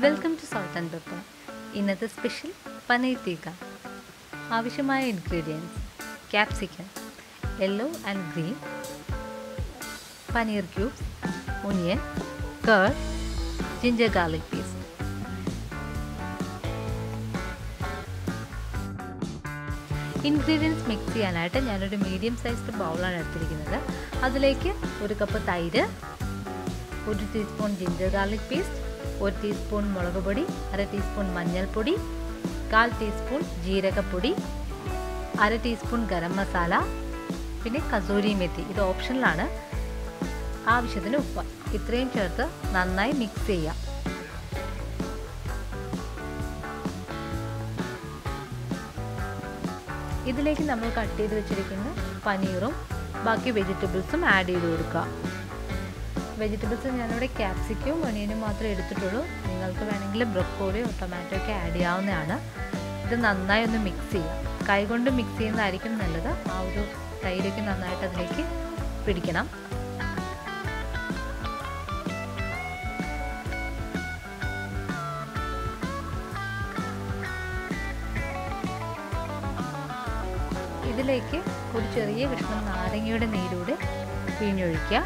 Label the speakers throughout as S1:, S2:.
S1: welcome to salt and pepper ഇന്നത്തെ special paneer tikka ആവശ്യമായ ingredients capsicum yellow and green paneer cubes onion curd ginger garlic paste ingredients mix ചെയ്യാനായിട്ട് ഞാനൊരു medium sized ബൗളാണ് എടുത്തിരിക്കുന്നത് അതിലേക്ക് ഒരു കപ്പ് തൈര് ഒരു ടീസ്പൂൺ ജിഞ്ചർ ഗാർലിക് പേസ്റ്റ് ഒരു ടീസ്പൂൺ മുളക് പൊടി അര ടീസ്പൂൺ മഞ്ഞൾപ്പൊടി കാൽ ടീസ്പൂൺ ജീരകപ്പൊടി അര ടീസ്പൂൺ ഗരം മസാല പിന്നെ കസൂരി മെത്തി ഇത് ഓപ്ഷനിലാണ് ആവശ്യത്തിന് ഉപ്പ് ഇത്രയും ചേർത്ത് നന്നായി മിക്സ് ചെയ്യാം ഇതിലേക്ക് നമ്മൾ കട്ട് ചെയ്ത് വെച്ചിരിക്കുന്ന പനീറും ബാക്കി വെജിറ്റബിൾസും ആഡ് ചെയ്ത് കൊടുക്കുക വെജിറ്റബിൾസ് ഞാനിവിടെ ക്യാപ്സിക്കവും ഒണിയനും മാത്രമേ എടുത്തിട്ടുള്ളൂ നിങ്ങൾക്ക് വേണമെങ്കിൽ ബ്രൊക്കോളിയോ ടൊമാറ്റോ ഒക്കെ ആഡ് ചെയ്യാവുന്നതാണ് ഇത് നന്നായി ഒന്ന് മിക്സ് ചെയ്യാം കൈകൊണ്ട് മിക്സ് ചെയ്യുന്നതായിരിക്കും നല്ലത് ആ ഒരു തൈരൊക്കെ നന്നായിട്ട് അതിലേക്ക് പിടിക്കണം ഇതിലേക്ക് ഒരു ചെറിയ കഷ്ണം നാരങ്ങയുടെ നീരൂടെ പിഴിഞ്ഞൊഴിക്കുക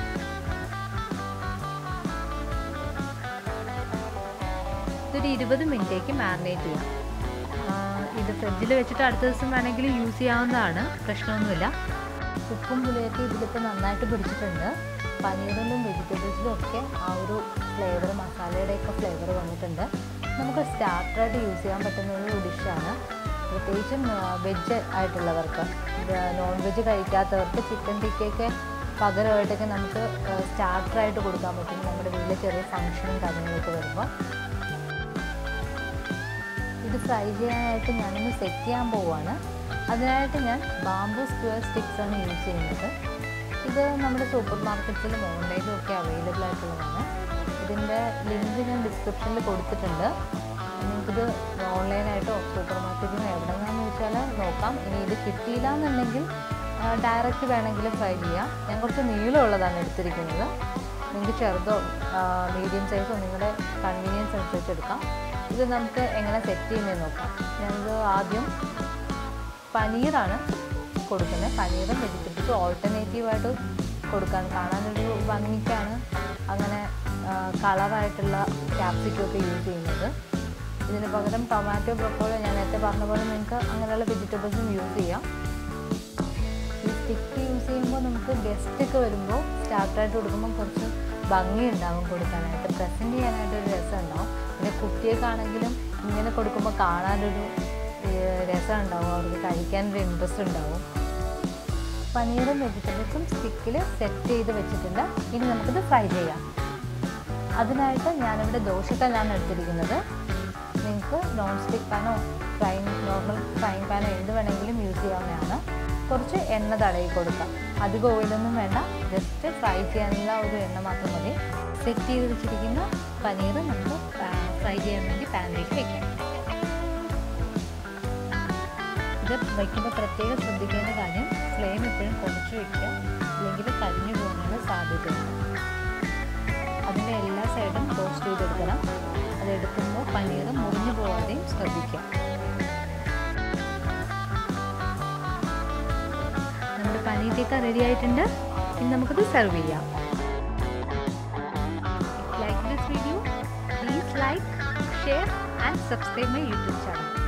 S1: ഇതൊരു ഇരുപത് മിനിറ്റേക്ക് മാറിനേറ്റ് ചെയ്യാം ഇത് ഫ്രിഡ്ജിൽ വെച്ചിട്ട് അടുത്ത ദിവസം വേണമെങ്കിൽ യൂസ് ചെയ്യാവുന്നതാണ് പ്രശ്നമൊന്നുമില്ല ഉപ്പും പുളിയൊക്കെ ഇതിലിപ്പോൾ നന്നായിട്ട് പിടിച്ചിട്ടുണ്ട് പനീറിലും വെജിറ്റബിൾസിലും ഒക്കെ ആ ഒരു ഫ്ലേവർ മസാലയുടെയൊക്കെ ഫ്ലേവർ വന്നിട്ടുണ്ട് നമുക്ക് സ്റ്റാർട്ടറായിട്ട് യൂസ് ചെയ്യാൻ പറ്റുന്ന ഒരു ഡിഷാണ് പ്രത്യേകിച്ചും വെജ് ആയിട്ടുള്ളവർക്ക് നോൺ വെജ് കഴിക്കാത്തവർക്ക് ചിക്കൻ ടിക്കയൊക്കെ പകരമായിട്ടൊക്കെ നമുക്ക് സ്റ്റാർട്ടറായിട്ട് കൊടുക്കാൻ പറ്റും നമ്മുടെ വീട്ടിലെ ചെറിയ ഫങ്ഷനും കാര്യങ്ങളൊക്കെ വരുമ്പോൾ ഇത് ഫ്രൈ ചെയ്യാനായിട്ട് ഞാനൊന്ന് സെറ്റ് ചെയ്യാൻ പോവുകയാണ് അതിനായിട്ട് ഞാൻ ബാംബു സ്ക്വയർ സ്റ്റിക്സ് ആണ് യൂസ് ചെയ്യുന്നത് ഇത് നമ്മുടെ സൂപ്പർ മാർക്കറ്റ്സിലും ഓൺലൈനിലും ഒക്കെ അവൈലബിൾ ആയിട്ടുള്ളതാണ് ഇതിൻ്റെ ലിങ്ക് ഞാൻ ഡിസ്ക്രിപ്ഷനിൽ കൊടുത്തിട്ടുണ്ട് നിങ്ങൾക്കിത് ഓൺലൈനായിട്ടോ സൂപ്പർ മാർക്കറ്റിൽ എവിടെ നിന്നാന്ന് വെച്ചാൽ നോക്കാം ഇനി ഇത് കിട്ടിയില്ല എന്നുണ്ടെങ്കിൽ ഡയറക്റ്റ് വേണമെങ്കിൽ ഫ്രൈ ചെയ്യാം ഞാൻ കുറച്ച് നീളമുള്ളതാണ് എടുത്തിരിക്കുന്നത് നിങ്ങൾക്ക് ചെറുതോ മീഡിയം സൈസോ നിങ്ങളുടെ കൺവീനിയൻസ് അനുസരിച്ച് എടുക്കാം ഇത് നമുക്ക് എങ്ങനെ സെറ്റ് ചെയ്യുന്നത് നോക്കാം ഞാനിത് ആദ്യം പനീറാണ് കൊടുക്കുന്നത് പനീറും വെജിറ്റബിൾസും ഓൾട്ടർനേറ്റീവായിട്ട് കൊടുക്കാൻ കാണാനൊരു ഭംഗിക്കാണ് അങ്ങനെ കളറായിട്ടുള്ള ക്യാപ്സിക്കൊക്കെ യൂസ് ചെയ്യുന്നത് ഇതിന് പകരം ടൊമാറ്റോ ബ്രൊക്കോളി ഞാൻ നേരത്തെ പറഞ്ഞ പോലെ നിങ്ങൾക്ക് അങ്ങനെയുള്ള വെജിറ്റബിൾസും യൂസ് ചെയ്യാം ഈ സ്റ്റിക്ക് യൂസ് ചെയ്യുമ്പോൾ നമുക്ക് ഗസ്റ്റ് ഒക്കെ വരുമ്പോൾ സ്റ്റാർട്ടായിട്ട് കൊടുക്കുമ്പോൾ കുറച്ച് ഭംഗി ഉണ്ടാവും കൊടുക്കാനായിട്ട് പ്രസൻറ്റ് ചെയ്യാനായിട്ട് ഒരു രസം ഉണ്ടാവും പിന്നെ കുട്ടിയൊക്കെയാണെങ്കിലും ഇങ്ങനെ കൊടുക്കുമ്പോൾ കാണാനൊരു രസം ഉണ്ടാവും അവർക്ക് കഴിക്കാനൊരു ഇൻട്രസ്റ്റ് ഉണ്ടാവും പനീറും വെജിറ്റബിൾസും സ്റ്റിക്കിൽ സെറ്റ് ചെയ്ത് വെച്ചിട്ടുണ്ട് ഇനി നമുക്കിത് ഫ്രൈ ചെയ്യാം അതിനായിട്ട് ഞാനിവിടെ ദോശക്കല്ലാണ് എടുത്തിരിക്കുന്നത് നിങ്ങൾക്ക് നോൺ സ്റ്റിക്ക് പാനോ ഫ്രൈ നോർമൽ ഫ്രൈങ് പാനോ എന്ത് വേണമെങ്കിലും യൂസ് ചെയ്യാവുന്നതാണ് കുറച്ച് എണ്ണ തടയി കൊടുക്കാം അധികം ഓയിലൊന്നും വേണ്ട ജസ്റ്റ് ഫ്രൈ ചെയ്യാനുള്ള ഒരു എണ്ണ മാത്രം മതി സെറ്റ് ചെയ്ത് വെച്ചിരിക്കുന്ന പനീർ നമുക്ക് ഫ്രൈ ചെയ്യാൻ വേണ്ടി പാനിലേക്ക് വെക്കാം ഇത് വയ്ക്കുമ്പോൾ പ്രത്യേകം ശ്രദ്ധിക്കേണ്ട കാര്യം ഫ്ലെയിം എപ്പോഴും കുറച്ച് വയ്ക്കുക അല്ലെങ്കിൽ കരിഞ്ഞു പോകാനുള്ള സാധ്യതയുണ്ട് അതിൻ്റെ എല്ലാ സൈഡും ടോസ്റ്റ് ചെയ്തെടുക്കണം അതെടുക്കുമ്പോൾ പനീർ മുറിഞ്ഞു പോകാതെയും ശ്രദ്ധിക്കുക നമ്മുടെ പനീർ റെഡി ആയിട്ടുണ്ട് ഇനി നമുക്കത് സെർവ് ചെയ്യാം like this video please like share and subscribe my YouTube channel